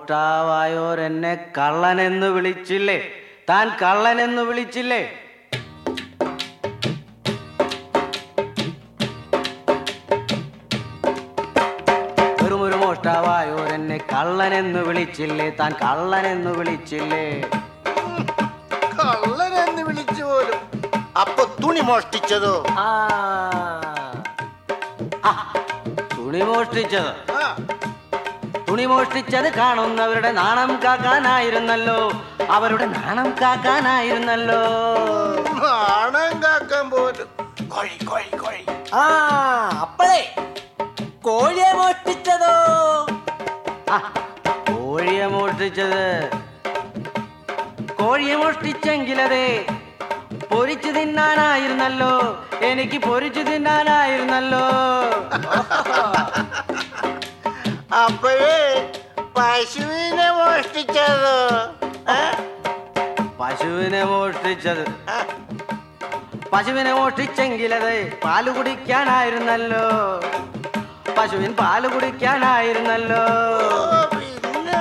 മോഷ്ടാവായോർ എന്നെ കള്ളനെന്ന് വിളിച്ചില്ലേ താൻ കള്ളനെന്ന് വിളിച്ചില്ലേ വെറുമൊരു മോഷ്ടാവായോർ എന്നെ കള്ളനെന്ന് വിളിച്ചില്ലേ താൻ കള്ളനെന്ന് വിളിച്ചില്ലേ കള്ളനെന്ന് വിളിച്ചു പോലും അപ്പൊ തുണി മോഷ്ടിച്ചതോ ആ ആ, തുണി മോഷ്ടിച്ചത് ആ, തുണി മോഷ്ടിച്ചത് കാണുന്നവരുടെ നാണം കാക്കാനായിരുന്നല്ലോ അവരുടെ നാണം കാക്കാനായിരുന്നല്ലോ നാണം കാക്കാൻ പോലും കോഴി കോഴി കോഴി ആ അപ്പളേ കോഴിയെ മോഷ്ടിച്ചതോ ആ, കോഴിയെ മോഷ്ടിച്ചത് കോഴിയെ മോഷ്ടിച്ചെങ്കിലതേ പൊരിച്ചു തിന്നാനായിരുന്നല്ലോ എനിക്ക് പൊരിച്ചു തിന്നാനായിരുന്നല്ലോ അപ്പോഴേ പശുവിനെ മോഷ്ടിച്ചതോ ആ, പശുവിനെ മോഷ്ടിച്ചത് ആ, പശുവിനെ മോഷ്ടിച്ചെങ്കിലത് പാല് കുടിക്കാനായിരുന്നല്ലോ പശുവിൻ പാല് കുടിക്കാനായിരുന്നല്ലോ ഓ, പിന്നെ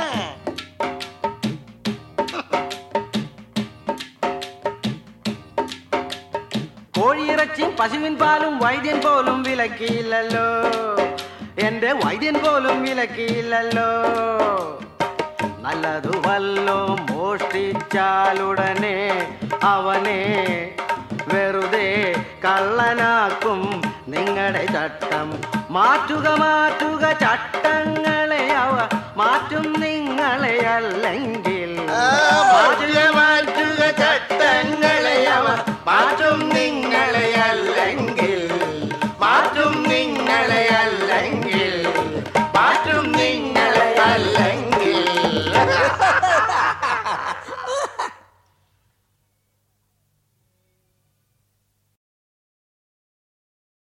കോഴിയിറച്ചിയും പശുവിൻ പാലും വൈദ്യൻ പോലും വിലക്കിയില്ലല്ലോ എന്റെ വൈദ്യൻ പോലും വിലക്കിയില്ലല്ലോ നല്ലതു വല്ലോ മോഷ്ടിച്ചാലുടനെ അവനെ വെറുതെ കള്ളനാക്കും നിങ്ങളുടെ ചട്ടം മാറ്റുക മാറ്റുക ചട്ടങ്ങളെ അവ മാറ്റും നിങ്ങളെ അല്ലെങ്കിൽ ആ, മാറ്റിയേ മാറ്റൂ.